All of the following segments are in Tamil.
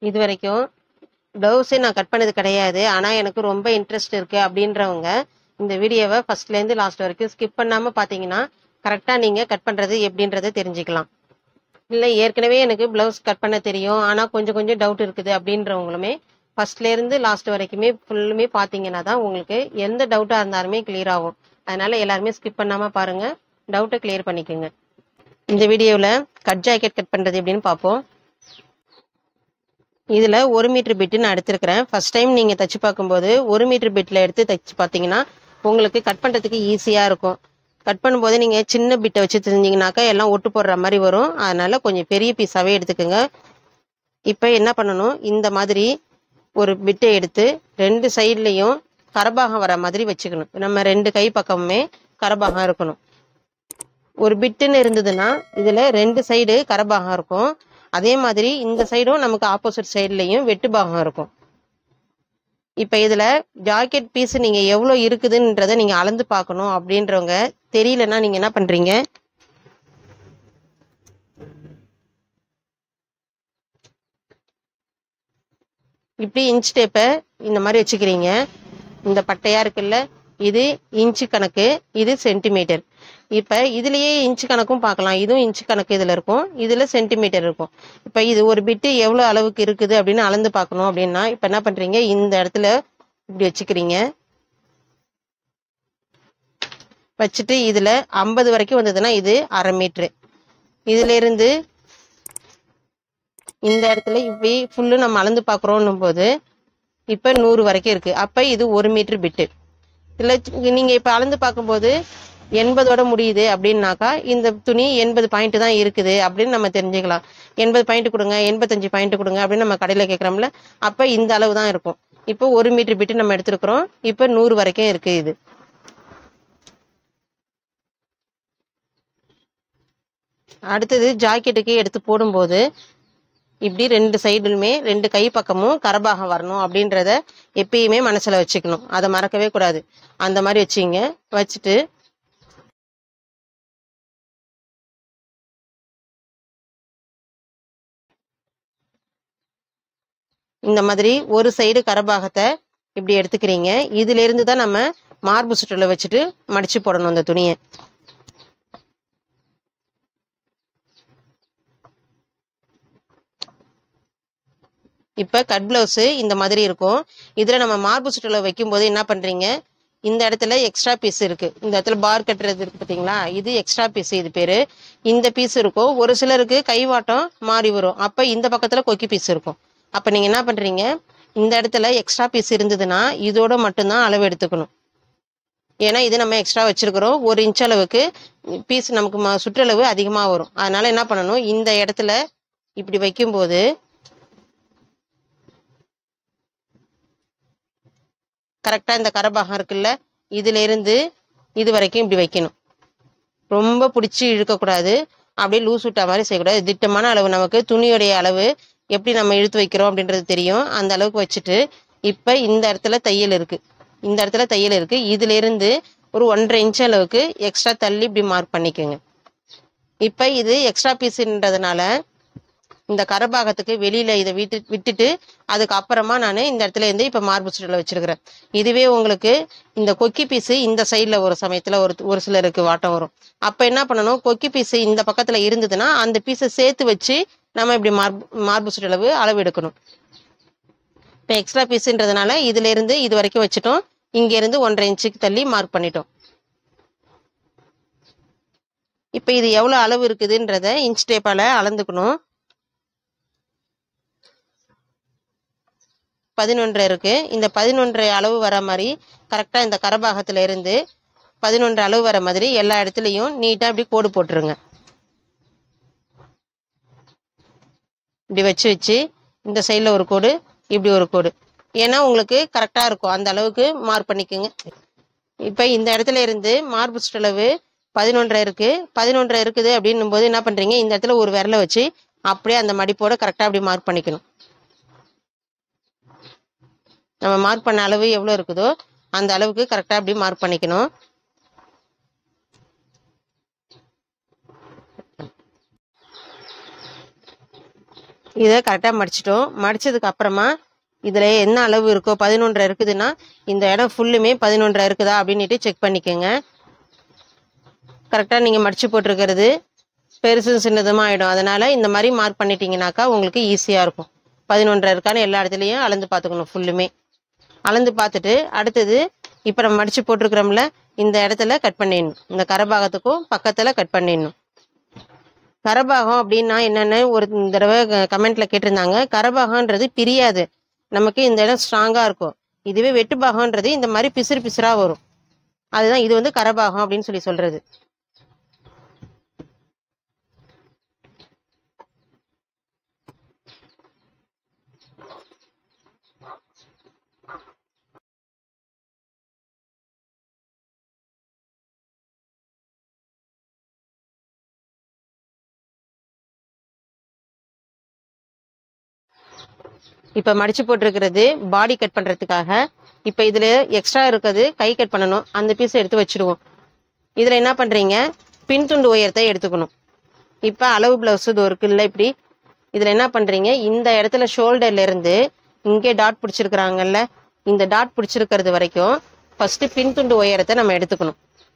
இது வரைக்கும் ப்ளவுஸே நான் கட் பண்ணது கிடையாது ஆனால் எனக்கு ரொம்ப இன்ட்ரெஸ்ட் இருக்கு அப்படின்றவங்க இந்த வீடியோவை ஃபர்ஸ்ட்லேருந்து லாஸ்ட் வரைக்கும் ஸ்கிப் பண்ணாமல் பார்த்தீங்கன்னா கரெக்டாக நீங்கள் கட் பண்ணுறது எப்படின்றத தெரிஞ்சுக்கலாம் இல்லை ஏற்கனவே எனக்கு ப்ளவுஸ் கட் பண்ண தெரியும் ஆனால் கொஞ்சம் கொஞ்சம் டவுட் இருக்குது அப்படின்றவங்களுமே ஃபர்ஸ்ட்லேருந்து லாஸ்ட் வரைக்குமே ஃபுல்லுமே பார்த்தீங்கன்னா தான் உங்களுக்கு எந்த டவுட்டாக இருந்தாலுமே கிளியர் ஆகும் அதனால எல்லாருமே ஸ்கிப் பண்ணாமல் பாருங்கள் டவுட்டை கிளியர் பண்ணிக்கோங்க இந்த வீடியோவில் கட் ஜாக்கெட் கட் பண்ணுறது எப்படின்னு பார்ப்போம் இதில் ஒரு மீட்டர் பிட்டு நான் எடுத்திருக்கிறேன் ஃபர்ஸ்ட் டைம் நீங்கள் தச்சு பார்க்கும்போது ஒரு மீட்டர் பிட்டில் எடுத்து தச்சு பார்த்தீங்கன்னா உங்களுக்கு கட் பண்ணுறதுக்கு ஈஸியாக இருக்கும் கட் பண்ணும்போது நீங்கள் சின்ன பிட்டை வச்சு தெரிஞ்சிங்கனாக்கா எல்லாம் ஒட்டு போடுற மாதிரி வரும் அதனால கொஞ்சம் பெரிய பீஸாகவே எடுத்துக்கோங்க இப்போ என்ன பண்ணணும் இந்த மாதிரி ஒரு பிட்டை எடுத்து ரெண்டு சைட்லேயும் கரபாகம் வர மாதிரி வச்சுக்கணும் நம்ம ரெண்டு கை பக்கமுமே கரபாகம் இருக்கணும் ஒரு பிட்டுன்னு இருந்ததுன்னா இதில் ரெண்டு சைடு கரபாகம் இருக்கும் அதே மாதிரி இந்த சைடும் நமக்கு ஆப்போசிட் சைட்லேயும் வெட்டு பாகம் இருக்கும் இப்போ இதில் ஜாக்கெட் பீஸ் நீங்கள் எவ்வளோ இருக்குதுன்றதை நீங்கள் அளந்து பார்க்கணும் அப்படின்றவங்க தெரியலன்னா நீங்கள் என்ன பண்ணுறீங்க இப்படி இன்ச் டேப்பை இந்த மாதிரி வச்சுக்கிறீங்க இந்த பட்டையா இருக்குல்ல இது இன்ச்சு கணக்கு இது சென்டிமீட்டர் இப்போ இதுலயே இன்ச்சு கணக்கும் பார்க்கலாம் இதுவும் இன்ச்சு கணக்கு இதில் இருக்கும் இதில் சென்டிமீட்டர் இருக்கும் இப்போ இது ஒரு பிட்டு எவ்வளோ அளவுக்கு இருக்குது அப்படின்னு அளந்து பார்க்கணும் அப்படின்னா இப்போ என்ன பண்ணுறீங்க இந்த இடத்துல இப்படி வச்சுக்கிறீங்க வச்சுட்டு இதில் ஐம்பது வரைக்கும் வந்ததுன்னா இது அரை மீட்ரு இதுல இருந்து இந்த இடத்துல இப்படி ஃபுல்லு நம்ம அளந்து பார்க்குறோன்னும் போது இப்போ நூறு வரைக்கும் இருக்கு அப்போ இது ஒரு மீட்டர் பிட்டு இதில் நீங்கள் இப்போ அளந்து பார்க்கும்போது எண்பதோட முடியுது அப்படின்னாக்கா இந்த துணி எண்பது பாயிண்ட் தான் இருக்குது அப்படின்னு நம்ம தெரிஞ்சுக்கலாம் எண்பது பாயிண்ட் கொடுங்க எண்பத்தஞ்சு பாயிண்ட் கொடுங்க அப்படின்னு நம்ம கடையில் கேட்குறோம்ல அப்போ இந்த அளவு தான் இருக்கும் இப்போ ஒரு மீட்டர் பிட்டு நம்ம எடுத்துருக்குறோம் இப்போ நூறு வரைக்கும் இருக்கு இது அடுத்தது ஜாக்கெட்டுக்கு எடுத்து போடும்போது இப்படி ரெண்டு சைடுலுமே ரெண்டு கை பக்கமும் கரபாகம் வரணும் அப்படின்றத எப்பயுமே மனசுல வச்சுக்கணும் அதை மறக்கவே கூடாது அந்த மாதிரி வச்சுங்க வச்சுட்டு இந்த மாதிரி ஒரு சைடு கரபாகத்தை இப்படி எடுத்துக்கிறீங்க இதுல இருந்து தான் நம்ம மார்பு சுற்றுல வச்சுட்டு மடிச்சு போடணும் அந்த துணியை இப்போ கட் பிளவுஸ் இந்த மாதிரி இருக்கும் இதுல நம்ம மார்பு சுற்றுல வைக்கும்போது என்ன பண்றீங்க இந்த இடத்துல எக்ஸ்ட்ரா பீஸ் இருக்கு இந்த இடத்துல பார் கட்டுறது இருக்கு பாத்தீங்களா இது எக்ஸ்ட்ரா பீஸ் இது பேரு இந்த பீஸ் இருக்கும் ஒரு சிலருக்கு கைவாட்டம் மாறி வரும் அப்ப இந்த பக்கத்துல கொக்கி பீஸ் இருக்கும் அப்ப நீங்க என்ன பண்றீங்க இந்த இடத்துல எக்ஸ்ட்ரா பீஸ் இருந்ததுன்னா இதோட மட்டும்தான் அளவு எடுத்துக்கணும் ஏன்னா இது நம்ம எக்ஸ்ட்ரா வச்சிருக்கிறோம் ஒரு இன்ச் அளவுக்கு பீஸ் நமக்கு ம- சுற்றளவு அதிகமாக வரும் அதனால என்ன பண்ணணும் இந்த இடத்துல இப்படி வைக்கும்போது கரெக்டாக இந்த கரபாகம் இருக்குல்ல இதுல இருந்து இது வரைக்கும் இப்படி வைக்கணும் ரொம்ப பிடிச்சி இழுக்கக்கூடாது அப்படியே லூஸ் விட்ட மாதிரி செய்யக்கூடாது திட்டமான அளவு நமக்கு துணியுடைய அளவு எப்படி நம்ம இழுத்து வைக்கிறோம் அப்படின்றது தெரியும் அந்த அளவுக்கு வச்சுட்டு இப்போ இந்த இடத்துல தையல் இருக்கு இந்த இடத்துல தையல் இருக்கு இதுல இருந்து ஒரு ஒன்றரை இன்ச் அளவுக்கு எக்ஸ்ட்ரா தள்ளி இப்படி மார்க் பண்ணிக்கோங்க இப்போ இது எக்ஸ்ட்ரா பீஸ்ன்றதுனால இந்த கரபாகத்துக்கு வெளியில இதை விட்டு விட்டுட்டு அதுக்கு அப்புறமா நான் இந்த இடத்துல இருந்து இப்போ மார்பு சுற்றில் வச்சிருக்கிறேன் இதுவே உங்களுக்கு இந்த கொக்கி பீஸு இந்த சைடில் ஒரு சமயத்தில் ஒரு ஒரு சிலருக்கு வாட்டம் வரும் அப்போ என்ன பண்ணணும் கொக்கி பீஸு இந்த பக்கத்தில் இருந்ததுன்னா அந்த பீஸை சேர்த்து வச்சு நம்ம இப்படி மார்பு மார்பு சுற்றளவு அளவு எடுக்கணும் இப்போ எக்ஸ்ட்ரா பீஸுன்றதுனால இதுல இருந்து இது வரைக்கும் வச்சுட்டோம் இங்க இருந்து ஒன்றரை இன்ச்சுக்கு தள்ளி மார்க் பண்ணிட்டோம் இப்போ இது எவ்வளோ அளவு இருக்குதுன்றத இன்ச் டேப்பால அளந்துக்கணும் பதினொன்றரை இருக்கு இந்த பதினொன்றரை அளவு வர மாதிரி கரெக்டா இந்த கரபாகத்துல இருந்து பதினொன்று அளவு வர மாதிரி எல்லா இடத்துலையும் நீட்டா இப்படி கோடு போட்டுருங்க இப்படி வச்சு வச்சு இந்த சைடில் ஒரு கோடு இப்படி ஒரு கோடு ஏன்னா உங்களுக்கு கரெக்டாக இருக்கும் அந்த அளவுக்கு மார்க் பண்ணிக்கோங்க இப்போ இந்த இடத்துல இருந்து மார்பு சுற்றளவு பதினொன்றரை இருக்கு பதினொன்றரை இருக்குது அப்படின்னும் போது என்ன பண்ணுறீங்க இந்த இடத்துல ஒரு விரலை வச்சு அப்படியே அந்த மடிப்போட கரெக்டாக அப்படி மார்க் பண்ணிக்கணும் நம்ம மார்க் பண்ண அளவு எவ்வளோ இருக்குதோ அந்த அளவுக்கு கரெக்டாக அப்படி மார்க் பண்ணிக்கணும் இதை கரெக்டாக மடிச்சிட்டோம் மடிச்சதுக்கு அப்புறமா இதில் என்ன அளவு இருக்கோ பதினொன்றரை இருக்குதுன்னா இந்த இடம் ஃபுல்லுமே பதினொன்றரை இருக்குதா அப்படின்னுட்டு செக் பண்ணிக்கோங்க கரெக்டாக நீங்கள் மடிச்சு போட்டிருக்கிறது பெருசு சின்னதுமா ஆகிடும் அதனால இந்த மாதிரி மார்க் பண்ணிட்டீங்கனாக்கா உங்களுக்கு ஈஸியாக இருக்கும் பதினொன்றரை இருக்கான்னு எல்லா இடத்துலையும் அளந்து பார்த்துக்கணும் ஃபுல்லுமே அளந்து பார்த்துட்டு அடுத்தது இப்போ நம்ம மடிச்சு போட்டிருக்கிறோம்ல இந்த இடத்துல கட் பண்ணிடணும் இந்த கரபாகத்துக்கும் பக்கத்தில் கட் பண்ணிடணும் கரபாகம் அப்படின்னா என்னென்னு ஒரு தடவை கமெண்ட்ல கேட்டிருந்தாங்க கரபாகன்றது பிரியாது நமக்கு இந்த இடம் ஸ்ட்ராங்காக இருக்கும் இதுவே வெட்டு பாகம்ன்றது இந்த மாதிரி பிசுறு பிசுறாக வரும் அதுதான் இது வந்து கரபாகம் அப்படின்னு சொல்லி சொல்றது இப்போ மடிச்சு போட்டிருக்கிறது பாடி கட் பண்றதுக்காக இப்போ இதுல எக்ஸ்ட்ரா இருக்கிறது கை கட் பண்ணணும் அந்த பீஸ் எடுத்து வச்சிடுவோம் இதுல என்ன பண்றீங்க பின் துண்டு உயரத்தை எடுத்துக்கணும் இப்போ அளவு பிளவுஸ் இது இருக்குல்ல இப்படி இதுல என்ன பண்றீங்க இந்த இடத்துல ஷோல்டர்ல இருந்து இங்கே டாட் பிடிச்சிருக்கிறாங்கல்ல இந்த டாட் பிடிச்சிருக்கிறது வரைக்கும் ஃபர்ஸ்ட் பின் துண்டு உயரத்தை நம்ம எடுத்துக்கணும்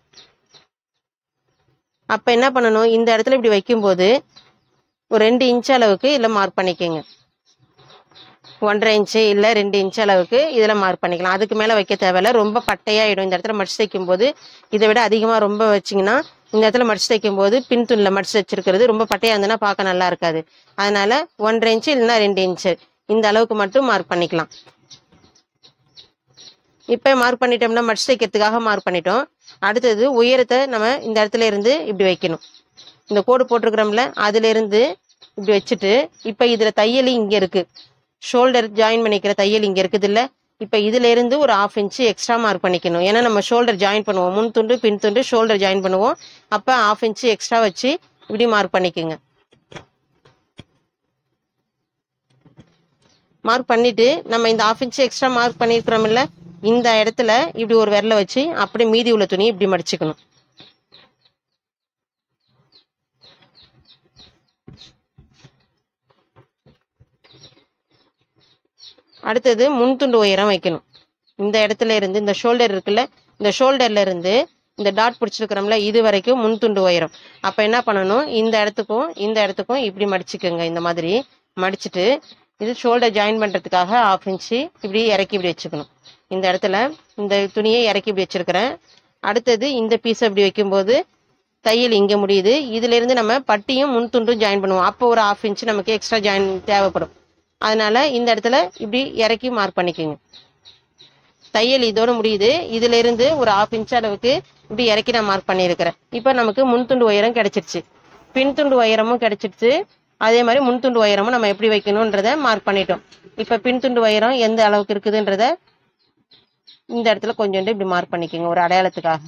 அப்ப என்ன பண்ணணும் இந்த இடத்துல இப்படி வைக்கும்போது ஒரு ரெண்டு இன்ச் அளவுக்கு இதுல மார்க் பண்ணிக்கோங்க ஒன்றரை இன்ச்சு இல்லை ரெண்டு இன்ச் அளவுக்கு இதில் மார்க் பண்ணிக்கலாம் அதுக்கு மேலே வைக்க தேவையில்ல ரொம்ப பட்டையாயிடும் இந்த இடத்துல மடிச்சு தைக்கும் போது இதை விட அதிகமாக ரொம்ப வச்சிங்கன்னா இந்த இடத்துல மடிச்சு தைக்கும் போது பின் துணியில் மடிச்சு வச்சிருக்கிறது ரொம்ப பட்டையாக இருந்ததுன்னா பார்க்க நல்லா இருக்காது அதனால ஒன்றரை இன்ச்சு இல்லைன்னா ரெண்டு இன்ச்சு இந்த அளவுக்கு மட்டும் மார்க் பண்ணிக்கலாம் இப்போ மார்க் பண்ணிட்டோம்னா மடிச்சு தைக்கிறதுக்காக மார்க் பண்ணிட்டோம் அடுத்தது உயரத்தை நம்ம இந்த இடத்துல இருந்து இப்படி வைக்கணும் இந்த கோடு போட்டிருக்கிறோம்ல அதுல இருந்து இப்படி வச்சுட்டு இப்போ இதுல தையல் இங்க இருக்கு ஷோல்டர் ஜாயின் பண்ணிக்கிற தையல் இங்க இருக்குது இல்ல இப்ப இதுல இருந்து ஒரு ஆஃப் இன்ச் எக்ஸ்ட்ரா மார்க் பண்ணிக்கணும் ஏன்னா நம்ம ஷோல்டர் ஜாயின் பண்ணுவோம் முன் துண்டு பின் துண்டு ஷோல்டர் ஜாயின் பண்ணுவோம் அப்ப ஆஃப் இன்ச் எக்ஸ்ட்ரா வச்சு இப்படி மார்க் பண்ணிக்கோங்க மார்க் பண்ணிட்டு நம்ம இந்த ஆஃப் இன்ச் எக்ஸ்ட்ரா மார்க் பண்ணிருக்கிறோம்ல இந்த இடத்துல இப்படி ஒரு விரல வச்சு அப்படியே மீதி உள்ள துணி இப்படி மடிச்சுக்கணும் அடுத்தது முன் துண்டு உயரம் வைக்கணும் இந்த இடத்துல இருந்து இந்த ஷோல்டர் இருக்குல்ல இந்த ஷோல்டர்ல இருந்து இந்த டாட் பிடிச்சிருக்கிறோம்ல இது வரைக்கும் முன் துண்டு உயரம் அப்ப என்ன பண்ணணும் இந்த இடத்துக்கும் இந்த இடத்துக்கும் இப்படி மடிச்சுக்கோங்க இந்த மாதிரி மடிச்சிட்டு இது ஷோல்டர் ஜாயின் பண்றதுக்காக ஆஃப் இன்ச்சு இப்படி இறக்கி இப்படி வச்சுக்கணும் இந்த இடத்துல இந்த துணியை இறக்கி இப்படி வச்சிருக்கிறேன் அடுத்தது இந்த பீஸ் இப்படி வைக்கும்போது தையல் இங்க முடியுது இதுல இருந்து நம்ம பட்டியும் முன் துண்டும் ஜாயின் பண்ணுவோம் அப்போ ஒரு ஆஃப் இன்ச் நமக்கு எக்ஸ்ட்ரா ஜாயின் தேவைப்படும் அதனால இந்த இடத்துல இப்படி இறக்கி மார்க் பண்ணிக்கோங்க தையல் இதோட முடியுது இதுல இருந்து ஒரு ஆஃப் இன்ச் அளவுக்கு இப்படி இறக்கி நான் மார்க் பண்ணியிருக்கிறேன் இப்போ நமக்கு முன் துண்டு உயரம் கிடைச்சிருச்சு பின் துண்டு உயரமும் கிடைச்சிருச்சு அதே மாதிரி முன் துண்டு உயரமும் நம்ம எப்படி வைக்கணுன்றத மார்க் பண்ணிட்டோம் இப்போ பின் துண்டு உயரம் எந்த அளவுக்கு இருக்குதுன்றத இந்த இடத்துல கொஞ்சோண்டு இப்படி மார்க் பண்ணிக்கோங்க ஒரு அடையாளத்துக்காக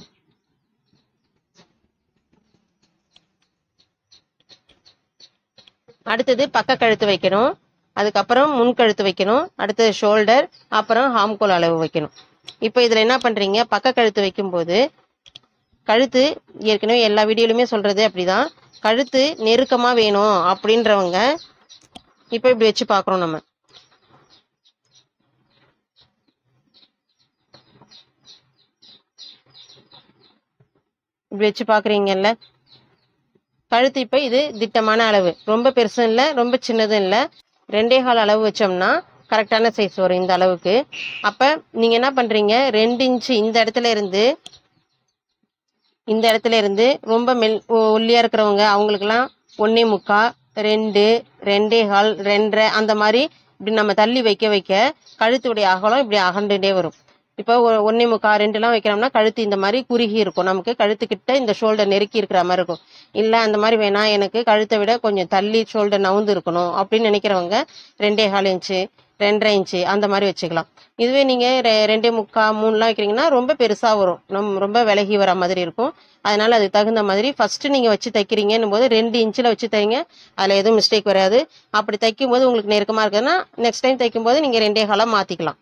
அடுத்தது பக்க கழுத்து வைக்கணும் அதுக்கப்புறம் முன் கழுத்து வைக்கணும் அடுத்தது ஷோல்டர் அப்புறம் ஹாம்கோல் அளவு வைக்கணும் இப்போ இதில் என்ன பண்ணுறீங்க பக்க கழுத்து வைக்கும்போது கழுத்து ஏற்கனவே எல்லா வீடியோலையுமே சொல்கிறது அப்படிதான் கழுத்து நெருக்கமாக வேணும் அப்படின்றவங்க இப்போ இப்படி வச்சு பார்க்குறோம் நம்ம இப்படி வச்சு பார்க்குறீங்கல்ல கழுத்து இப்போ இது திட்டமான அளவு ரொம்ப பெருசும் இல்லை ரொம்ப சின்னதும் இல்லை ரெண்டே கால் அளவு வச்சோம்னா கரெக்டான சைஸ் வரும் இந்த அளவுக்கு அப்போ நீங்கள் என்ன பண்ணுறீங்க ரெண்டு இன்ச்சு இந்த இடத்துல இருந்து இந்த இடத்துல இருந்து ரொம்ப மெல் ஒ- ஒல்லியா இருக்கிறவங்க அவங்களுக்குலாம் ஒன்னே முக்கா ரெண்டு ரெண்டே கால் ரெண்டரை அந்த மாதிரி இப்படி நம்ம தள்ளி வைக்க வைக்க கழுத்துடைய அகலம் இப்படி அகண்டுட்டே வரும் இப்போ ஒ- ஒண்ணே முக்கா ரெண்டுலாம் வைக்கிறோம்னா கழுத்து இந்த மாதிரி குறுகி இருக்கும் நமக்கு கழுத்துக்கிட்ட இந்த ஷோல்டர் நெருக்கி இருக்கிற மாதிரி இருக்கும் இல்ல அந்த மாதிரி வேணாம் எனக்கு கழுத்தை விட கொஞ்சம் தள்ளி ஷோல்டர் நவுந்து இருக்கணும் அப்படின்னு நினைக்கிறவங்க ரெண்டே கால் இன்ச்சு ரெண்டரை இன்ச்சு அந்த மாதிரி வச்சுக்கலாம் இதுவே நீங்க ரெ- ரெண்டே முக்கா மூணுலாம் வைக்கிறீங்கன்னா ரொம்ப பெருசா வரும் நம் ரொம்ப விலகி வர மாதிரி இருக்கும் அதனால அதுக்கு தகுந்த மாதிரி ஃபர்ஸ்ட் நீங்க வச்சு தைக்கிறீங்கன்னும் போது ரெண்டு இன்ச்சில் வச்சு தைங்க அதுல எதுவும் மிஸ்டேக் வராது அப்படி தைக்கும் போது உங்களுக்கு நெருக்கமா இருக்குதுன்னா நெக்ஸ்ட் டைம் தைக்கும் போது நீங்க ரெண்டே காலா மாத்திக்கலாம்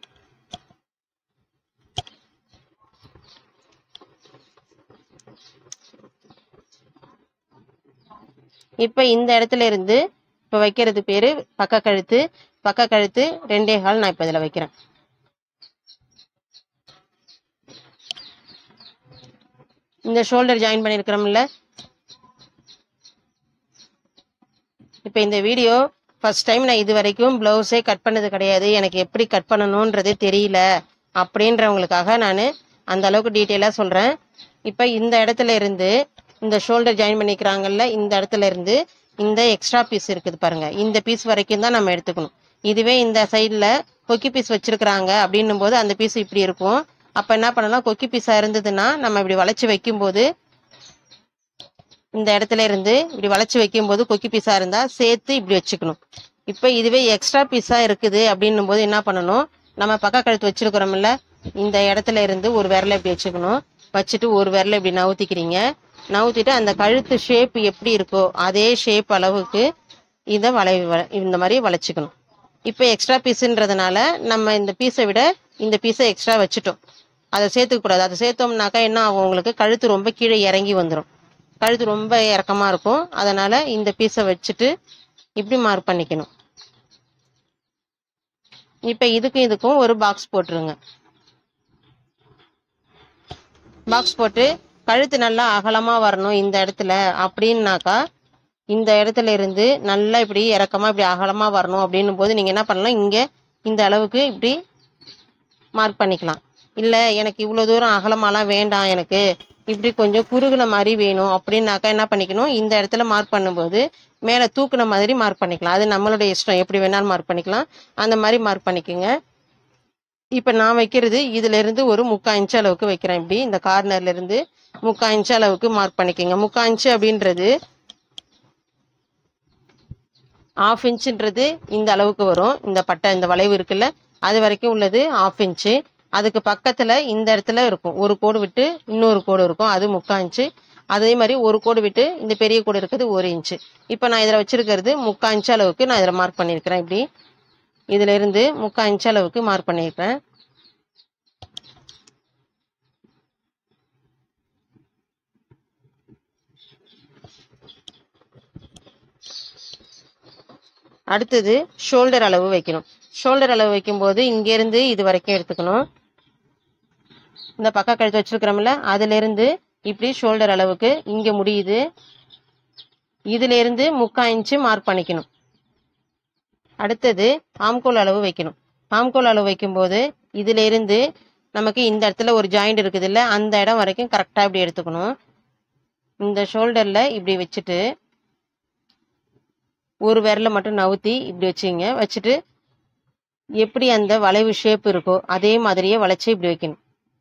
இப்ப இந்த இடத்துல இருந்து இப்போ வைக்கிறது பேரு பக்க கழுத்து பக்க கழுத்து ரெண்டே கால் நான் இப்போ இதில் வைக்கிறேன் இந்த ஷோல்டர் ஜாயின் பண்ணியிருக்கிறோம்ல இப்போ இந்த வீடியோ ஃபர்ஸ்ட் டைம் நான் இது வரைக்கும் ப்ளவுஸே கட் பண்ணது கிடையாது எனக்கு எப்படி கட் பண்ணணுன்றதே தெரியல அப்படின்றவங்களுக்காக நான் அந்த அளவுக்கு டீட்டெயிலாக சொல்கிறேன் இப்போ இந்த இடத்துல இருந்து இந்த ஷோல்டர் ஜாயின் பண்ணிக்கிறாங்கல்ல இந்த இடத்துல இருந்து இந்த எக்ஸ்ட்ரா பீஸ் இருக்குது பாருங்க இந்த பீஸ் வரைக்கும் தான் நம்ம எடுத்துக்கணும் இதுவே இந்த சைடில் கொக்கி பீஸ் வச்சிருக்கிறாங்க அப்படின்னும் போது அந்த பீஸ் இப்படி இருக்கும் அப்போ என்ன பண்ணலாம் கொக்கி பீஸாக இருந்ததுன்னா நம்ம இப்படி வளைச்சி வைக்கும்போது இந்த இடத்துல இருந்து இப்படி வளைச்சி வைக்கும்போது கொக்கி பீஸா இருந்தா சேர்த்து இப்படி வச்சுக்கணும் இப்போ இதுவே எக்ஸ்ட்ரா பீஸா இருக்குது அப்படின்னும் போது என்ன பண்ணணும் நம்ம பக்க கழுத்து வச்சிருக்கிறோம்ல இந்த இடத்துல இருந்து ஒரு விரலை இப்படி வச்சுக்கணும் வச்சுட்டு ஒரு விரலை இப்படி நவுத்திக்கிறீங்க நவுத்திட்டு அந்த கழுத்து ஷேப் எப்படி இருக்கோ அதே ஷேப் அளவுக்கு இதை வளை வ- இந்த மாதிரி வளைச்சிக்கணும் இப்போ எக்ஸ்ட்ரா பீஸுன்றதுனால நம்ம இந்த பீஸை விட இந்த பீஸை எக்ஸ்ட்ரா வச்சுட்டோம் அதை சேர்த்துக்க கூடாது அதை சேர்த்தோம்னாக்கா என்ன ஆகும் உங்களுக்கு கழுத்து ரொம்ப கீழே இறங்கி வந்துடும் கழுத்து ரொம்ப இறக்கமா இருக்கும் அதனால இந்த பீஸை வச்சுட்டு இப்படி மார்க் பண்ணிக்கணும் இப்ப இதுக்கும் இதுக்கும் ஒரு பாக்ஸ் போட்டுருங்க பாக்ஸ் போட்டு கழுத்து நல்லா அகலமா வரணும் இந்த இடத்துல அப்படின்னாக்கா இந்த இடத்துல இருந்து நல்லா இப்படி இறக்கமா இப்படி அகலமா வரணும் அப்படின்னும் போது நீங்க என்ன பண்ணலாம் இங்க இந்த அளவுக்கு இப்படி மார்க் பண்ணிக்கலாம் இல்ல எனக்கு இவ்வளவு தூரம் அகலமாலாம் வேண்டாம் எனக்கு இப்படி கொஞ்சம் குறுகுன மாதிரி வேணும் அப்படின்னாக்கா என்ன பண்ணிக்கணும் இந்த இடத்துல மார்க் பண்ணும்போது மேல தூக்குன மாதிரி மார்க் பண்ணிக்கலாம் அது நம்மளுடைய இஷ்டம் எப்படி வேணாலும் மார்க் பண்ணிக்கலாம் அந்த மாதிரி மார்க் பண்ணிக்கோங்க இப்ப நான் வைக்கிறது இதுல இருந்து ஒரு முக்கா இன்ச் அளவுக்கு வைக்கிறேன் இப்படி இந்த கார்னர்ல இருந்து முக்கா இன்ச் அளவுக்கு மார்க் பண்ணிக்கோங்க முக்கா இன்ச் அப்படின்றது ஆஃப் இன்ச்சுன்றது இந்த அளவுக்கு வரும் இந்த பட்டை இந்த வளைவு இருக்குல்ல அது வரைக்கும் உள்ளது ஆஃப் இன்ச்சு அதுக்கு பக்கத்துல இந்த இடத்துல இருக்கும் ஒரு கோடு விட்டு இன்னொரு கோடு இருக்கும் அது முக்கா இன்ச்சு அதே மாதிரி ஒரு கோடு விட்டு இந்த பெரிய கோடு இருக்குது ஒரு இன்ச்சு இப்போ நான் இதில் வச்சிருக்கிறது முக்கா இன்ச் அளவுக்கு நான் இதில் மார்க் பண்ணியிருக்கிறேன் இப்படி இதுல இருந்து முக்கா இன்ச் அளவுக்கு மார்க் பண்ணியிருக்கிறேன் அடுத்தது ஷோல்டர் அளவு வைக்கணும் ஷோல்டர் அளவு வைக்கும்போது இங்கேருந்து இது வரைக்கும் எடுத்துக்கணும் இந்த பக்க கழுத்து வச்சிருக்கிறோம்ல அதுல இருந்து இப்படி ஷோல்டர் அளவுக்கு இங்க முடியுது இதுல இருந்து முக்கா இன்ச்சு மார்க் பண்ணிக்கணும் அடுத்தது ஆம்கோல் அளவு வைக்கணும் ஆம்கோல் அளவு வைக்கும்போது இதுல இருந்து நமக்கு இந்த இடத்துல ஒரு ஜாயிண்ட் இருக்குது இல்ல அந்த இடம் வரைக்கும் கரெக்டா இப்படி எடுத்துக்கணும் இந்த ஷோல்டர்ல இப்படி வச்சுட்டு ஒரு விரலை மட்டும் நவுத்தி இப்படி வச்சுங்க வச்சுட்டு எப்படி அந்த வளைவு ஷேப் இருக்கோ அதே மாதிரியே வளைச்சு இப்படி வைக்கணும்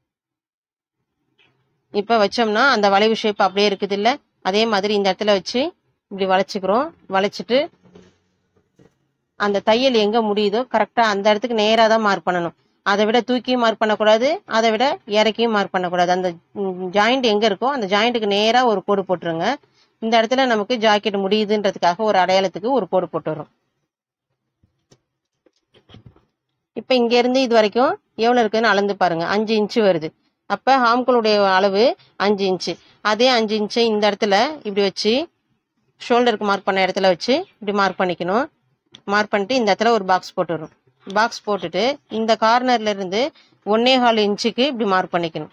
இப்ப வச்சோம்னா அந்த வளைவு ஷேப் அப்படியே இருக்குது இல்ல அதே மாதிரி இந்த இடத்துல வச்சு இப்படி வளைச்சுக்கிறோம் வளைச்சிட்டு அந்த தையல் எங்க முடியுதோ கரெக்டா அந்த இடத்துக்கு நேரா தான் மார்க் பண்ணணும் அதை விட தூக்கியும் மார்க் பண்ணக்கூடாது அதை விட இறக்கியும் மார்க் பண்ணக்கூடாது அந்த ஜாயிண்ட் எங்க இருக்கோ அந்த ஜாயிண்ட்டுக்கு நேரா ஒரு கோடு போட்டுருங்க இந்த இடத்துல நமக்கு ஜாக்கெட் முடியுதுன்றதுக்காக ஒரு அடையாளத்துக்கு ஒரு கோடு போட்டுறோம் இப்ப இங்க இருந்து இது வரைக்கும் எவ்வளவு இருக்குன்னு அளந்து பாருங்க அஞ்சு இன்ச்சு வருது அப்ப ஹாம்களுடைய அளவு அஞ்சு இன்ச்சு அதே அஞ்சு இன்ச்சு இந்த இடத்துல இப்படி வச்சு ஷோல்டருக்கு மார்க் பண்ண இடத்துல வச்சு இப்படி மார்க் பண்ணிக்கணும் மார்க் பண்ணிட்டு இந்த இடத்துல ஒரு பாக்ஸ் போட்டுரும் பாக்ஸ் போட்டுட்டு இந்த கார்னர்ல இருந்து ஒன்னே கால் இன்ச்சுக்கு இப்படி மார்க் பண்ணிக்கணும்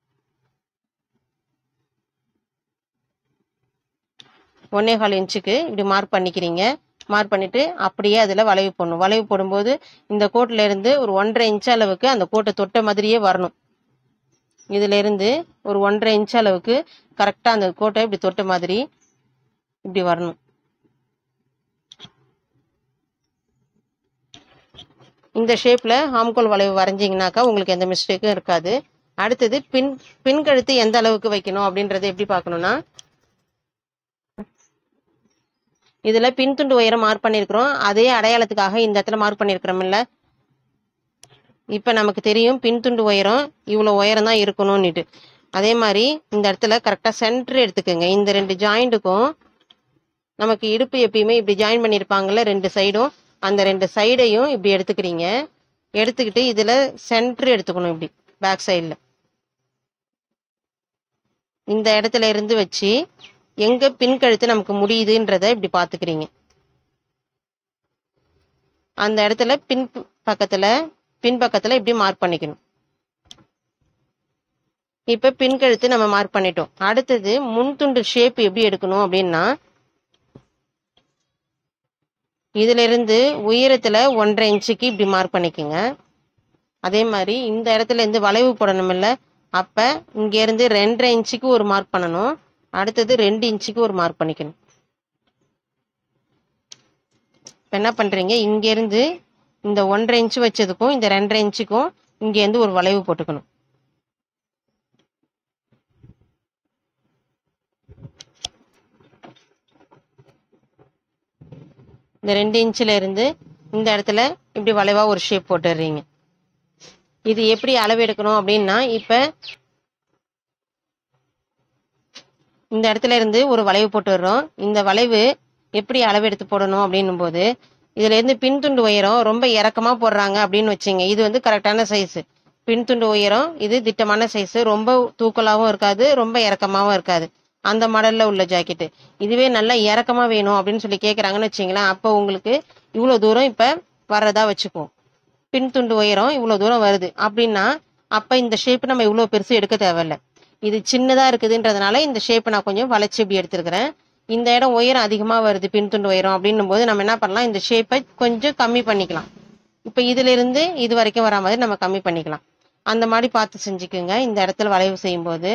ஒன்னே கால் இன்ச்சுக்கு இப்படி மார்க் பண்ணிக்கிறீங்க மார்க் பண்ணிட்டு அப்படியே அதுல வளைவு போடணும் வளைவு போடும்போது இந்த கோட்ல இருந்து ஒரு ஒன்றரை இன்ச் அளவுக்கு அந்த கோட்டை தொட்ட மாதிரியே வரணும் இதுல இருந்து ஒரு ஒன்றரை இன்ச் அளவுக்கு கரெக்டா அந்த கோட்டை இப்படி தொட்ட மாதிரி இப்படி வரணும் இந்த ஷேப்ல ஹாம்கோல் வளைவு வரைஞ்சிங்கனாக்கா உங்களுக்கு எந்த மிஸ்டேக்கும் இருக்காது அடுத்தது பின் பின் கழுத்து எந்த அளவுக்கு வைக்கணும் அப்படின்றத எப்படி பார்க்கணும்னா இதுல பின்துண்டு உயரம் மார்க் பண்ணிருக்கிறோம் அதே அடையாளத்துக்காக இந்த இடத்துல மார்க் பண்ணிருக்கிறோம்ல இப்ப நமக்கு தெரியும் பின்துண்டு உயரம் இவ்வளவு உயரம் தான் இருக்கணும்னுட்டு அதே மாதிரி இந்த இடத்துல கரெக்டா சென்டர் எடுத்துக்கோங்க இந்த ரெண்டு ஜாயிண்ட்டுக்கும் நமக்கு இடுப்பு எப்பயுமே இப்படி ஜாயின் பண்ணியிருப்பாங்கல்ல ரெண்டு சைடும் அந்த ரெண்டு சைடையும் இப்படி எடுத்துக்கிறீங்க எடுத்துக்கிட்டு இதுல சென்டர் எடுத்துக்கணும் இப்படி பேக் சைடில் இந்த இடத்துல இருந்து வச்சு எங்க பின் கழுத்து நமக்கு முடியுதுன்றத இப்படி பாத்துக்கிறீங்க அந்த இடத்துல பின் பக்கத்துல பின் பக்கத்துல இப்படி மார்க் பண்ணிக்கணும் இப்ப பின்கழுத்து நம்ம மார்க் பண்ணிட்டோம் அடுத்தது முன் துண்டு ஷேப் எப்படி எடுக்கணும் அப்படின்னா இதுல இருந்து உயரத்துல ஒன்றரை இன்ச்சுக்கு இப்படி மார்க் பண்ணிக்கோங்க அதே மாதிரி இந்த இடத்துல இருந்து வளைவு போடணும் இல்ல அப்ப இங்க இருந்து ரெண்டரை இன்ச்சுக்கு ஒரு மார்க் பண்ணணும் அடுத்தது ரெண்டு இன்ச்சுக்கு ஒரு மார்க் பண்ணிக்கணும் இப்ப என்ன பண்றீங்க இங்க இருந்து இந்த ஒன்றரை இன்ச்சு வச்சதுக்கும் இந்த ரெண்டரை இன்ச்சுக்கும் இங்க இருந்து ஒரு வளைவு போட்டுக்கணும் இந்த ரெண்டு இன்ச்சில் இருந்து இந்த இடத்துல இப்படி வளைவா ஒரு ஷேப் போட்டுடுறீங்க இது எப்படி அளவு எடுக்கணும் அப்படின்னா இப்ப இந்த இடத்துல இருந்து ஒரு வளைவு போட்டுடுறோம் இந்த வளைவு எப்படி அளவு எடுத்து போடணும் அப்படின்னும் போது இதுல இருந்து பின்துண்டு உயரம் ரொம்ப இறக்கமா போடுறாங்க அப்படின்னு வச்சுங்க இது வந்து கரெக்டான சைஸ் பின்துண்டு உயரம் இது திட்டமான சைஸ் ரொம்ப தூக்கலாவும் இருக்காது ரொம்ப இறக்கமாவும் இருக்காது அந்த மாடல்ல உள்ள ஜாக்கெட் இதுவே நல்லா இறக்கமா வேணும் அப்படின்னு சொல்லி கேக்குறாங்கன்னு வச்சுங்களேன் அப்போ உங்களுக்கு இவ்வளவு தூரம் இப்ப வர்றதா வச்சுக்குவோம் பின் துண்டு உயரம் இவ்வளவு தூரம் வருது அப்படின்னா அப்ப இந்த ஷேப் நம்ம இவ்வளவு பெருசு எடுக்க தேவையில்ல இது சின்னதா இருக்குதுன்றதுனால இந்த ஷேப் நான் கொஞ்சம் வளைச்சு இப்படி எடுத்திருக்கிறேன் இந்த இடம் உயரம் அதிகமா வருது பின் துண்டு உயரம் அப்படின்னும் போது நம்ம என்ன பண்ணலாம் இந்த ஷேப்பை கொஞ்சம் கம்மி பண்ணிக்கலாம் இப்ப இதுல இருந்து இது வரைக்கும் வரா மாதிரி நம்ம கம்மி பண்ணிக்கலாம் அந்த மாதிரி பார்த்து செஞ்சுக்குங்க இந்த இடத்துல வளைவு செய்யும் போது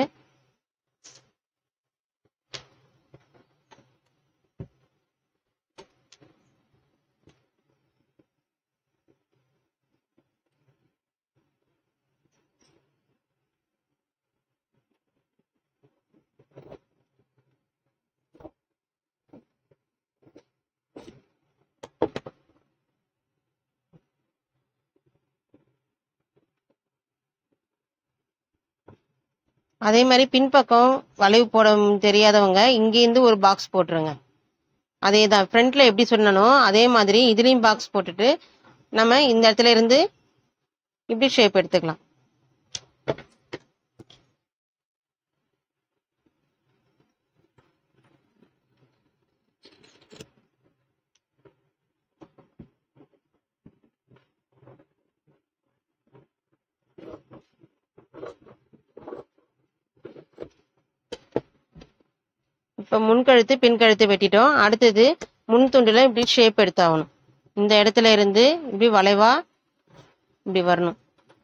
அதே மாதிரி பின்பக்கம் வளைவு போட தெரியாதவங்க இங்கேருந்து ஒரு பாக்ஸ் போட்டுருங்க அதே தான் ஃப்ரண்ட்ல எப்படி சொன்னனோ அதே மாதிரி இதுலயும் பாக்ஸ் போட்டுட்டு நம்ம இந்த இடத்துல இருந்து இப்படி ஷேப் எடுத்துக்கலாம் இப்ப முன்கழுத்து பின்கழுத்து வெட்டிட்டோம் அடுத்தது முன் துண்டுல இப்படி ஷேப் எடுத்தாகணும் இந்த இடத்துல இருந்து இப்படி வளைவா இப்படி வரணும்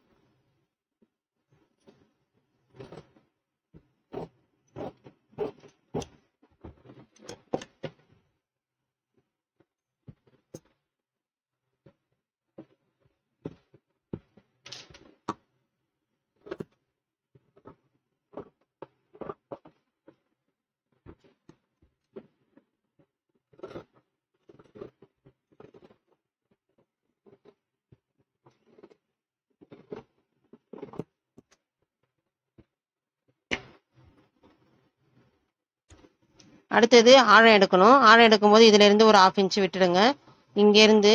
அடுத்தது ஆழம் எடுக்கணும் ஆழம் எடுக்கும்போது இதுல இருந்து ஒரு ஆஃப் இன்ச் விட்டுடுங்க இங்க இருந்து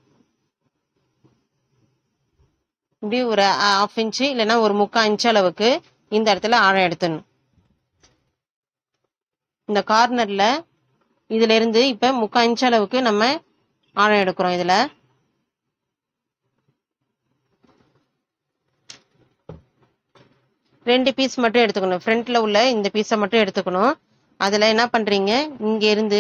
இப்படி ஒரு ஆஃப் இன்ச் இல்லைன்னா ஒரு முக்கால் இன்ச் அளவுக்கு இந்த இடத்துல ஆழம் எடுத்துடணும் இந்த கார்னர்ல இதுல இருந்து இப்ப முக்கால் இன்ச் அளவுக்கு நம்ம ஆழம் எடுக்கிறோம் இதுல ரெண்டு பீஸ் மட்டும் எடுத்துக்கணும் ஃப்ரண்ட்ல உள்ள இந்த பீஸை மட்டும் எடுத்துக்கணும் அதுல என்ன பண்றீங்க இங்க இருந்து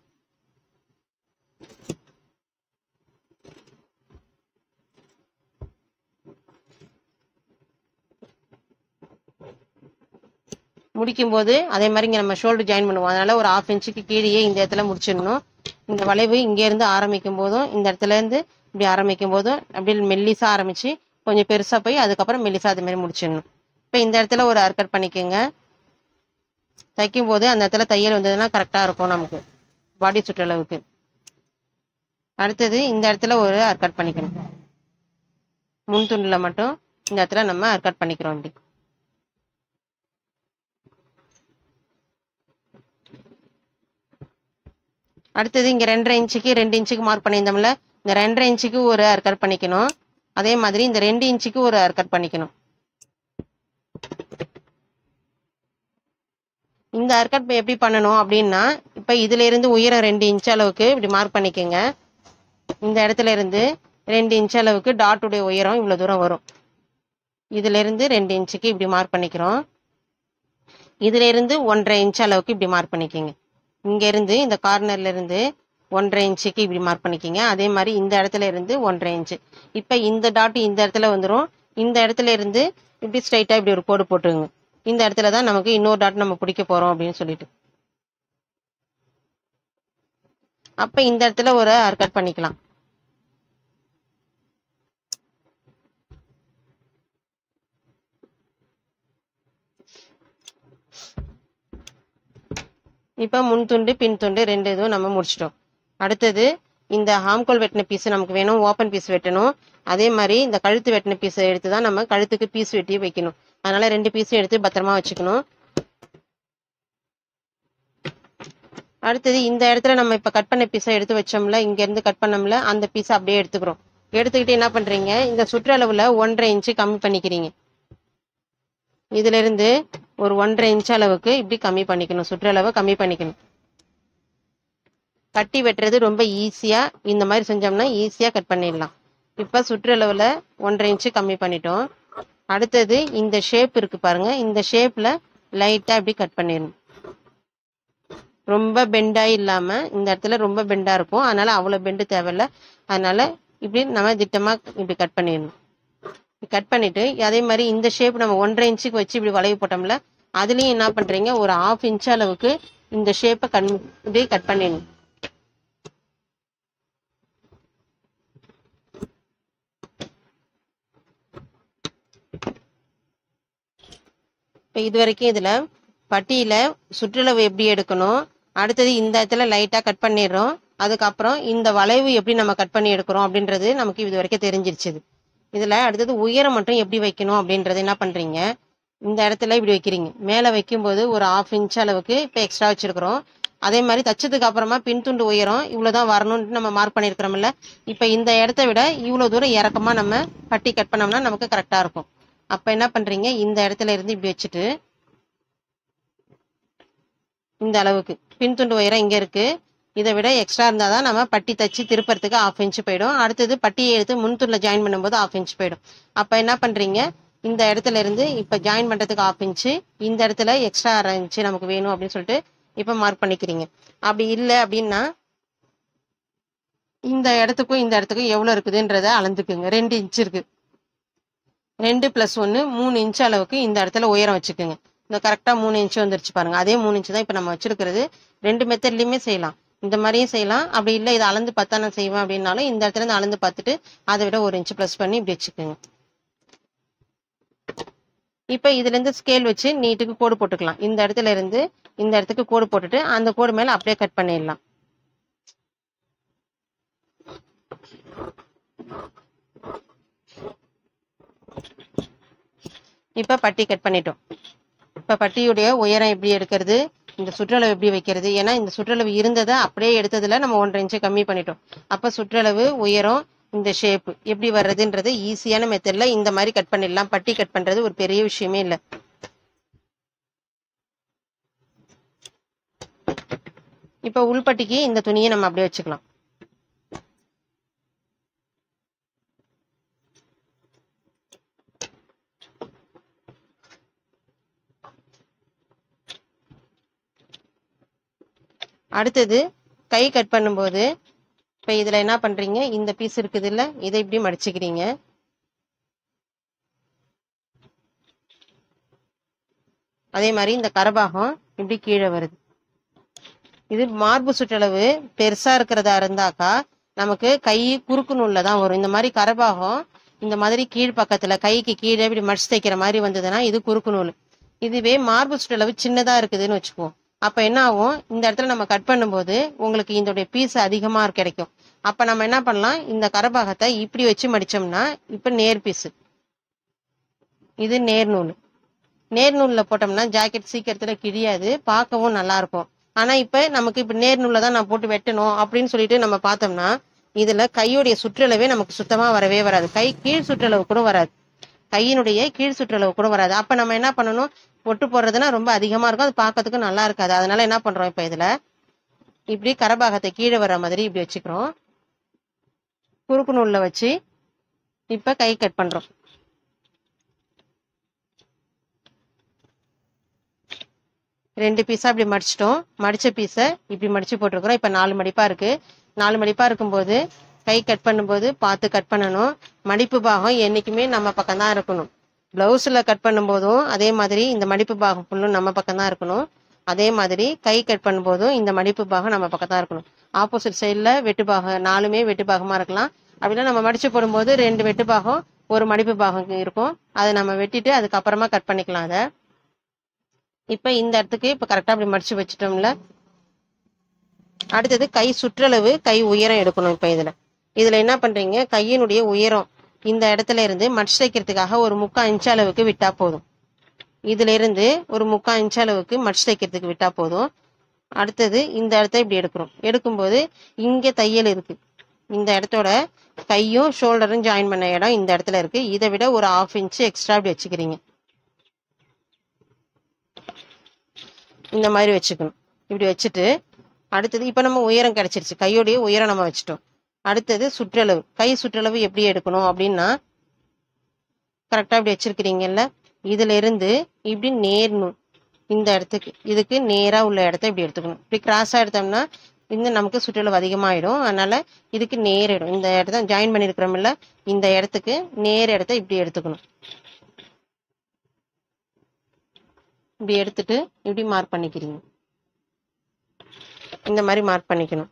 முடிக்கும் போது அதே மாதிரி இங்க நம்ம ஷோல்டர் ஜாயின் பண்ணுவோம் அதனால ஒரு ஆஃப் இன்ச்சுக்கு கீழேயே இந்த இடத்துல முடிச்சிடணும் இந்த வளைவு இங்க இருந்து ஆரம்பிக்கும் போதும் இந்த இடத்துல இருந்து இப்படி ஆரம்பிக்கும் போதும் அப்படியே மெல்லிசா ஆரம்பிச்சு கொஞ்சம் பெருசா போய் அதுக்கப்புறம் மெல்லிசா அது மாதிரி முடிச்சிடணும் இப்ப இந்த இடத்துல ஒரு அர்க்கட் பண்ணிக்கோங்க தைக்கும் போது அந்த இடத்துல தையல் வந்ததுன்னா கரெக்டா இருக்கும் நமக்கு பாடி சுற்றளவுக்கு அடுத்தது இந்த இடத்துல ஒரு அர்க்கட் பண்ணிக்கணும் முன் துண்டுல மட்டும் இந்த இடத்துல நம்ம அர்க்கட் பண்ணிக்கிறோம் இப்படி அடுத்தது இங்க ரெண்டரை இன்ச்சுக்கு ரெண்டு இன்ச்சுக்கு மார்க் பண்ணியிருந்தோம்ல இந்த ரெண்டரை இன்ச்சுக்கு ஒரு அர்க்கட் பண்ணிக்கணும் அதே மாதிரி இந்த ரெண்டு இன்ச்சுக்கு ஒரு அர்க்கட் பண்ணிக்கணும் இந்த அர்க்கட் எப்படி பண்ணணும் அப்படின்னா இப்ப இதுல இருந்து உயரம் ரெண்டு இன்ச் அளவுக்கு இப்படி மார்க் பண்ணிக்கோங்க இந்த இடத்துல இருந்து ரெண்டு இன்ச் அளவுக்கு டாட்டுடைய உயரம் இவ்வளோ தூரம் வரும் இதுல இருந்து ரெண்டு இன்ச்சுக்கு இப்படி மார்க் பண்ணிக்கிறோம் இதுல இருந்து ஒன்றரை இன்ச் அளவுக்கு இப்படி மார்க் பண்ணிக்கிங்க இங்க இருந்து இந்த கார்னர்ல இருந்து ஒன்றரை இன்ச்சுக்கு இப்படி மார்க் பண்ணிக்கிங்க அதே மாதிரி இந்த இடத்துல இருந்து ஒன்றரை இன்ச்சு இப்போ இந்த டாட் இந்த இடத்துல வந்துடும் இந்த இடத்துல இருந்து இப்படி ஸ்ட்ரைட்டா இப்படி ஒரு கோடு போட்டுருங்க இந்த இடத்துல தான் நமக்கு இன்னொரு டாட் நம்ம பிடிக்க போறோம் அப்படின்னு சொல்லிட்டு அப்ப இந்த இடத்துல ஒரு ஆர் கட் பண்ணிக்கலாம் இப்போ முன் துண்டு பின் துண்டு ரெண்டு இதுவும் நம்ம முடிச்சிட்டோம் அடுத்தது இந்த ஹாம்கோல் வெட்டின பீஸ் நமக்கு வேணும் ஓப்பன் பீஸ் வெட்டணும் அதே மாதிரி இந்த கழுத்து வெட்டின பீஸை எடுத்து தான் நம்ம கழுத்துக்கு பீஸ் வெட்டி வைக்கணும் அதனால ரெண்டு பீஸும் எடுத்து பத்திரமா வச்சுக்கணும் அடுத்தது இந்த இடத்துல நம்ம இப்ப கட் பண்ண பீஸை எடுத்து வச்சோம்ல இங்க இருந்து கட் பண்ணோம்ல அந்த பீஸை அப்படியே எடுத்துக்கிறோம் எடுத்துக்கிட்டு என்ன பண்றீங்க இந்த சுற்றளவுல ஒன்றரை இன்ச்சு கம்மி பண்ணிக்கிறீங்க இதுல இருந்து ஒரு ஒன்றரை இன்ச் அளவுக்கு இப்படி கம்மி பண்ணிக்கணும் சுற்றளவை கம்மி பண்ணிக்கணும் கட்டி வெட்டுறது ரொம்ப ஈஸியா இந்த மாதிரி செஞ்சோம்னா ஈஸியா கட் பண்ணிடலாம் இப்ப சுற்றளவுல ஒன்றரை இன்ச்சு கம்மி பண்ணிட்டோம் அடுத்தது இந்த ஷேப் இருக்கு பாருங்க இந்த ஷேப்ல லைட்டா இப்படி கட் பண்ணிடணும் ரொம்ப பெண்டா இல்லாம இந்த இடத்துல ரொம்ப பெண்டா இருக்கும் அதனால அவ்வளவு பெண்டு தேவையில்ல அதனால இப்படி நம்ம திட்டமா இப்படி கட் பண்ணிடணும் கட் பண்ணிட்டு அதே மாதிரி இந்த ஷேப் நம்ம ஒன்றரை இன்ச்சுக்கு வச்சு இப்படி வளைவு போட்டோம்ல அதுலயும் என்ன பண்றீங்க ஒரு ஆஃப் இன்ச் அளவுக்கு இந்த ஷேப்பை கண் இப்படியே கட் பண்ணிடணும் இப்போ இது வரைக்கும் இதுல பட்டியில சுற்றளவு எப்படி எடுக்கணும் அடுத்தது இந்த இடத்துல லைட்டா கட் பண்ணிடுறோம் அதுக்கப்புறம் இந்த வளைவு எப்படி நம்ம கட் பண்ணி எடுக்கிறோம் அப்படின்றது நமக்கு இது வரைக்கும் தெரிஞ்சிருச்சு இதுல அடுத்தது உயரம் மட்டும் எப்படி வைக்கணும் அப்படின்றது என்ன பண்றீங்க இந்த இடத்துல இப்படி வைக்கிறீங்க மேல வைக்கும்போது ஒரு ஆஃப் இன்ச் அளவுக்கு இப்போ எக்ஸ்ட்ரா வச்சிருக்கிறோம் அதே மாதிரி தச்சதுக்கு அப்புறமா பின்துண்டு உயரம் இவ்வளவுதான் வரணும்னு நம்ம மார்க் பண்ணிருக்கிறோம்ல இப்ப இந்த இடத்த விட இவ்வளவு தூரம் இறக்கமா நம்ம பட்டி கட் பண்ணோம்னா நமக்கு கரெக்டா இருக்கும் அப்ப என்ன பண்றீங்க இந்த இடத்துல இருந்து இப்படி வச்சுட்டு இந்த அளவுக்கு பின்துண்டு உயரம் இங்க இருக்கு இதை விட எக்ஸ்ட்ரா இருந்தால் தான் நம்ம பட்டி தச்சு திருப்பறதுக்கு ஆஃப் இன்ச் போயிடும் அடுத்தது பட்டியை எடுத்து முன்துண்டில் ஜாயின் பண்ணும்போது ஆஃப் இன்ச் போயிடும் அப்போ என்ன பண்ணுறீங்க இந்த இடத்துல இருந்து இப்போ ஜாயின் பண்ணுறதுக்கு ஆஃப் இன்ச்சு இந்த இடத்துல எக்ஸ்ட்ரா அரை இன்ச்சு நமக்கு வேணும் அப்படின்னு சொல்லிட்டு இப்போ மார்க் பண்ணிக்கிறீங்க அப்படி இல்லை அப்படின்னா இந்த இடத்துக்கும் இந்த இடத்துக்கும் எவ்வளோ இருக்குதுன்றத அளந்துக்குங்க ரெண்டு இன்ச் இருக்கு ரெண்டு ப்ளஸ் ஒன்று மூணு இன்ச் அளவுக்கு இந்த இடத்துல உயரம் வச்சுக்கோங்க இந்த கரெக்டாக மூணு இன்ச்சு வந்துருச்சு பாருங்க அதே மூணு இன்ச்சு தான் இப்போ நம்ம வச்சிருக்கிறது ரெண்டு மெத்தட்லையுமே செய்யலாம் இந்த மாதிரியும் செய்யலாம் அப்படி இல்லை இதை அளந்து பார்த்தா நான் செய்வேன் அப்படின்னாலும் இந்த இடத்துல இருந்து அளந்து பார்த்துட்டு அதை விட ஒரு இன்ச்சு ப்ளஸ் பண்ணி இப்படி வச்சுக்கோங்க இப்போ இதுல இருந்து ஸ்கேல் வச்சு நீட்டுக்கு கோடு போட்டுக்கலாம் இந்த இடத்துல இருந்து இந்த இடத்துக்கு கோடு போட்டுட்டு அந்த கோடு மேல அப்படியே கட் பண்ணிடலாம் இப்ப பட்டி கட் பண்ணிட்டோம் இப்ப பட்டியுடைய உயரம் எப்படி எடுக்கிறது இந்த சுற்றளவு எப்படி வைக்கிறது ஏன்னா இந்த சுற்றளவு இருந்ததை அப்படியே எடுத்ததுல நம்ம ஒன்றரை இன்ச்சு கம்மி பண்ணிட்டோம் அப்ப சுற்றளவு உயரம் இந்த ஷேப் எப்படி வர்றதுன்றது ஈஸியான மெத்தட்ல இந்த மாதிரி கட் பண்ணிடலாம் பட்டி கட் பண்றது ஒரு பெரிய விஷயமே இல்லை இப்ப உள்பட்டிக்கு இந்த துணியை நம்ம அப்படியே வச்சுக்கலாம் அடுத்தது கை கட் பண்ணும்போது இப்ப இதுல என்ன பண்றீங்க இந்த பீஸ் இருக்குது இல்ல இதை இப்படி மடிச்சுக்கிறீங்க அதே மாதிரி இந்த கரபாகம் இப்படி கீழே வருது இது மார்பு சுற்றளவு பெருசா இருக்கிறதா இருந்தாக்கா நமக்கு கை குறுக்கு நூல்ல தான் வரும் இந்த மாதிரி கரபாகம் இந்த மாதிரி கீழ் பக்கத்துல கைக்கு கீழே இப்படி மடிச்சு தைக்கிற மாதிரி வந்ததுன்னா இது குறுக்கு நூல் இதுவே மார்பு சுற்றளவு சின்னதா இருக்குதுன்னு வச்சுக்குவோம் அப்ப என்ன ஆகும் இந்த இடத்துல நம்ம கட் பண்ணும்போது உங்களுக்கு இதோடைய பீஸ் அதிகமா கிடைக்கும் அப்ப நம்ம என்ன பண்ணலாம் இந்த கரபாகத்தை இப்படி வச்சு மடிச்சோம்னா இப்ப நேர் பீஸ் இது நேர் நூல் நேர் நூல்ல போட்டோம்னா ஜாக்கெட் சீக்கிரத்துல கிழியாது பார்க்கவும் நல்லா இருக்கும் ஆனா இப்ப நமக்கு இப்ப நேர் நூல்ல தான் நான் போட்டு வெட்டணும் அப்படின்னு சொல்லிட்டு நம்ம பார்த்தோம்னா இதுல கையுடைய சுற்றளவே நமக்கு சுத்தமா வரவே வராது கை கீழ் சுற்றளவு கூட வராது கையினுடைய கீழ் சுற்றளவு கூட வராது அப்ப நம்ம என்ன பண்ணணும் ஒட்டு போடுறதுன்னா ரொம்ப அதிகமா இருக்கும் அது பார்க்கறதுக்கு நல்லா இருக்காது அதனால என்ன பண்றோம் இப்ப இதுல இப்படி கரபாகத்தை கீழே வர மாதிரி இப்படி வச்சுக்கிறோம் குறுக்கு நூலில் வச்சு இப்போ கை கட் பண்ணுறோம் ரெண்டு பீஸாக இப்படி மடிச்சிட்டோம் மடித்த பீஸை இப்படி மடித்து போட்டிருக்கிறோம் இப்போ நாலு மடிப்பாக இருக்குது நாலு மடிப்பாக இருக்கும்போது கை கட் பண்ணும்போது பார்த்து கட் பண்ணணும் மடிப்பு பாகம் என்றைக்குமே நம்ம பக்கம் தான் இருக்கணும் ப்ளவுஸில் கட் பண்ணும்போதும் அதே மாதிரி இந்த மடிப்பு பாகம் ஃபுல்லும் நம்ம பக்கம் தான் இருக்கணும் அதே மாதிரி கை கட் பண்ணும்போதும் இந்த மடிப்பு பாகம் நம்ம பக்கம் தான் இருக்கணும் ஆப்போசிட் சைடில் வெட்டு பாகம் நாலுமே வெட்டு பாகமாக இருக்கலாம் அப்படின்னா நம்ம மடிச்சு போடும்போது ரெண்டு வெட்டு பாகம் ஒரு மடிப்பு பாகம் இருக்கும் அதை நம்ம வெட்டிட்டு அதுக்கப்புறமா கட் பண்ணிக்கலாம் அதை இப்போ இந்த இடத்துக்கு இப்போ கரெக்டாக அப்படி மடிச்சு வச்சுட்டோம்ல அடுத்தது கை சுற்றளவு கை உயரம் எடுக்கணும் இப்போ இதில் இதில் என்ன பண்ணுறீங்க கையினுடைய உயரம் இந்த இடத்துல இருந்து மடிச்சு தைக்கிறதுக்காக ஒரு முக்கால் இன்ச் அளவுக்கு விட்டா போதும் இதுல இருந்து ஒரு முக்கால் இன்ச் அளவுக்கு மடிச்சு தைக்கிறதுக்கு விட்டா போதும் அடுத்தது இந்த இடத்த இப்படி எடுக்கிறோம் எடுக்கும்போது இங்கே தையல் இருக்கு இந்த இடத்தோட கையும் ஷோல்டரும் ஜாயின் பண்ண இடம் இந்த இடத்துல இருக்கு இதை விட ஒரு ஆஃப் இன்ச் எக்ஸ்ட்ரா அப்படி வச்சுக்கிறீங்க இந்த மாதிரி வச்சுக்கணும் இப்படி வச்சுட்டு அடுத்தது இப்போ நம்ம உயரம் கிடைச்சிருச்சு கையோடைய உயரம் நம்ம வச்சுட்டோம் அடுத்தது சுற்றளவு கை சுற்றளவு எப்படி எடுக்கணும் அப்படின்னா கரெக்டாக இப்படி வச்சிருக்கிறீங்கல்ல இதுல இருந்து இப்படி நேரணும் இந்த இடத்துக்கு இதுக்கு நேரா உள்ள இடத்த இப்படி எடுத்துக்கணும் இப்படி கிராஸா எடுத்தோம்னா இன்னும் நமக்கு சுற்றளவு அதிகமாயிடும் அதனால இதுக்கு நேர் இடம் இந்த இடத்த ஜாயின் பண்ணிருக்கிறோம்ல இந்த இடத்துக்கு நேர் இடத்த இப்படி எடுத்துக்கணும் இப்படி எடுத்துட்டு இப்படி மார்க் பண்ணிக்கிறீங்க இந்த மாதிரி மார்க் பண்ணிக்கணும்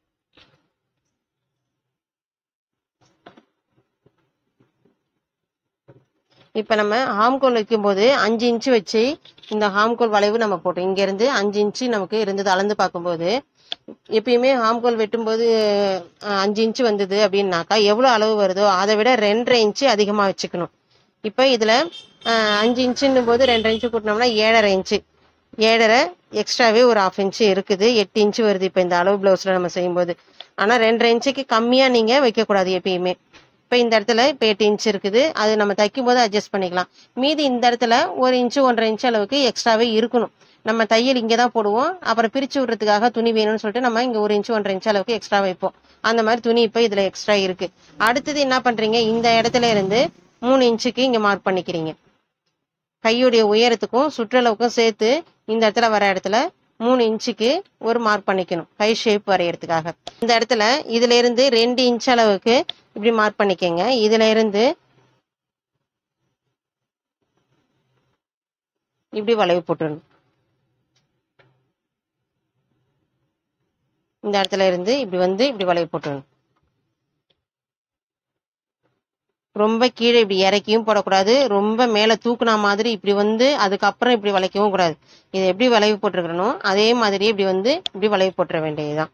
இப்போ நம்ம ஹாம்கோல் வைக்கும்போது அஞ்சு இன்ச்சு வச்சு இந்த ஹாம்கோல் வளைவு நம்ம போட்டோம் இங்கேருந்து அஞ்சு இன்ச்சு நமக்கு இருந்தது அளந்து பார்க்கும்போது எப்பயுமே ஹாம்கோல் வெட்டும்போது அஹ், அஞ்சு இன்ச்சு வந்தது அப்படின்னாக்கா எவ்வளோ அளவு வருதோ அதை விட ரெண்டரை இன்ச்சு அதிகமாக வச்சுக்கணும் இப்போ இதில் அஞ்சு இன்ச்சுன்னும் போது ரெண்டரை இன்ச்சு கூட்டினோம்னா ஏழரை இன்ச்சு ஏழரை எக்ஸ்ட்ராவே ஒரு ஆஃப் இன்ச்சு இருக்குது எட்டு இன்ச்சு வருது இப்போ இந்த அளவு ப்ளவுஸில் நம்ம செய்யும்போது ஆனால் ரெண்டரை இன்ச்சுக்கு கம்மியாக நீங்கள் வைக்கக்கூடாது எப்பயுமே இப்போ இந்த இடத்துல இப்போ எட்டு இன்ச் இருக்குது அது நம்ம தைக்கும் போது அட்ஜஸ்ட் பண்ணிக்கலாம் மீதி இந்த இடத்துல ஒரு இன்ச்சு ஒன்றரை இன்ச் அளவுக்கு எக்ஸ்ட்ராவே இருக்கணும் நம்ம தையல் இங்கே தான் போடுவோம் அப்புறம் பிரிச்சு விடுறதுக்காக துணி வேணும்னு சொல்லிட்டு நம்ம இங்கே ஒரு இன்ச்சு ஒன்றரை இன்ச் அளவுக்கு எக்ஸ்ட்ரா வைப்போம் அந்த மாதிரி துணி இப்போ இதில் எக்ஸ்ட்ரா இருக்கு அடுத்தது என்ன பண்ணுறீங்க இந்த இடத்துல இருந்து மூணு இன்ச்சுக்கு இங்கே மார்க் பண்ணிக்கிறீங்க கையுடைய உயரத்துக்கும் சுற்றளவுக்கும் சேர்த்து இந்த இடத்துல வர இடத்துல மூணு இன்ச்சுக்கு ஒரு மார்க் பண்ணிக்கணும் கை ஷேப் வரையறதுக்காக இந்த இடத்துல இதுல இருந்து ரெண்டு இன்ச் அளவுக்கு இப்படி மார்க் பண்ணிக்கங்க இதுல இருந்து இப்படி வளைவு போட்டுடணும் இந்த இடத்துல இருந்து இப்படி வந்து இப்படி வளைவு போட்டுடணும் ரொம்ப கீழே இப்படி இறக்கியும் போடக்கூடாது ரொம்ப மேலே தூக்குனா மாதிரி இப்படி வந்து அதுக்கப்புறம் இப்படி வளைக்கவும் கூடாது இதை எப்படி வளைவு போட்டிருக்கிறனோ அதே மாதிரி இப்படி வந்து இப்படி வளைவு போட்டுற வேண்டியதுதான்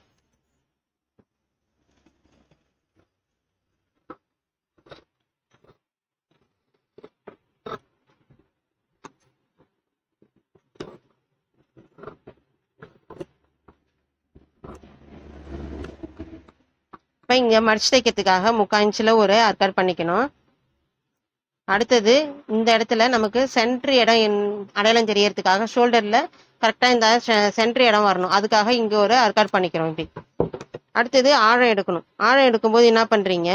இப்போ இங்கே மடிச்சு தைக்கிறதுக்காக முக்கால் இன்ச்சில் ஒரு அர்க்காட் பண்ணிக்கணும் அடுத்தது இந்த இடத்துல நமக்கு சென்ட்ரு இடம் என்- அடையாளம் தெரியறதுக்காக ஷோல்டரில் கரெக்டாக இந்த சென்ட்ரு இடம் வரணும் அதுக்காக இங்கே ஒரு அர்க்காட் பண்ணிக்கிறோம் இப்படி அடுத்தது ஆழம் எடுக்கணும் ஆழம் எடுக்கும்போது என்ன பண்ணுறீங்க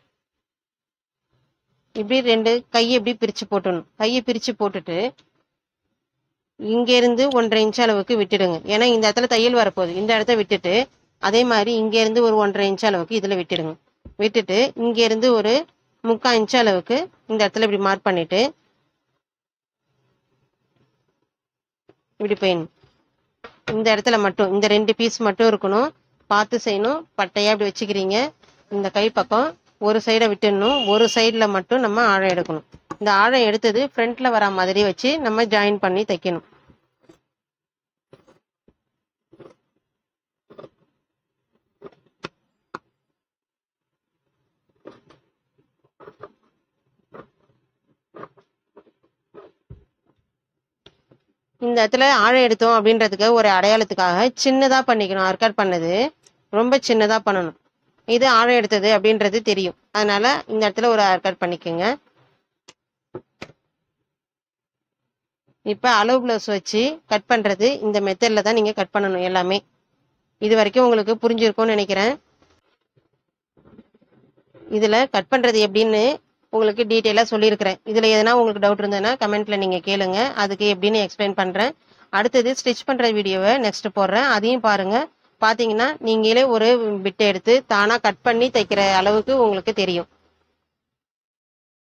இப்படி ரெண்டு கையை இப்படி பிரித்து போட்டுடணும் கையை பிரித்து போட்டுட்டு இங்கேருந்து ஒன்றரை இன்ச் அளவுக்கு விட்டுடுங்க ஏன்னா இந்த இடத்துல தையல் வரப்போகுது இந்த இடத்த விட்டுட்டு அதே மாதிரி இங்கேருந்து ஒரு ஒன்றரை இன்ச் அளவுக்கு இதில் விட்டுடுங்க விட்டுட்டு இங்கேருந்து ஒரு முக்கால் இன்ச் அளவுக்கு இந்த இடத்துல இப்படி மார்க் பண்ணிட்டு இப்படி போயிடணும் இந்த இடத்துல மட்டும் இந்த ரெண்டு பீஸ் மட்டும் இருக்கணும் பார்த்து செய்யணும் பட்டையா இப்படி வச்சுக்கிறீங்க இந்த கை பக்கம் ஒரு சைடை விட்டுடணும் ஒரு சைடில் மட்டும் நம்ம ஆழம் எடுக்கணும் இந்த ஆழம் எடுத்தது ஃப்ரண்ட்ல வர மாதிரி வச்சு நம்ம ஜாயின் பண்ணி தைக்கணும் இந்த இடத்துல ஆழம் எடுத்தோம் அப்படின்றதுக்கு ஒரு அடையாளத்துக்காக சின்னதா பண்ணிக்கணும் அர்க்காட் பண்ணது ரொம்ப சின்னதா பண்ணணும் இது ஆழம் எடுத்தது அப்படின்றது தெரியும் அதனால இந்த இடத்துல ஒரு அர்க்காட் பண்ணிக்கோங்க இப்ப அளவு பிளவுஸ் வச்சு கட் பண்றது இந்த மெத்தட்ல தான் நீங்க கட் பண்ணணும் எல்லாமே இது வரைக்கும் உங்களுக்கு புரிஞ்சிருக்கும்னு நினைக்கிறேன் இதில் கட் பண்ணுறது எப்படின்னு உங்களுக்கு டீட்டெயிலாக சொல்லியிருக்கிறேன் இதில் எதனா உங்களுக்கு டவுட் இருந்ததுன்னா கமெண்ட்டில் நீங்கள் கேளுங்க அதுக்கு எப்படின்னு எக்ஸ்பிளைன் பண்ணுறேன் அடுத்தது ஸ்டிச் பண்ணுற வீடியோவை நெக்ஸ்ட் போடுறேன் அதையும் பாருங்கள் பார்த்தீங்கன்னா நீங்களே ஒரு பிட்டை எடுத்து தானாக கட் பண்ணி தைக்கிற அளவுக்கு உங்களுக்கு தெரியும்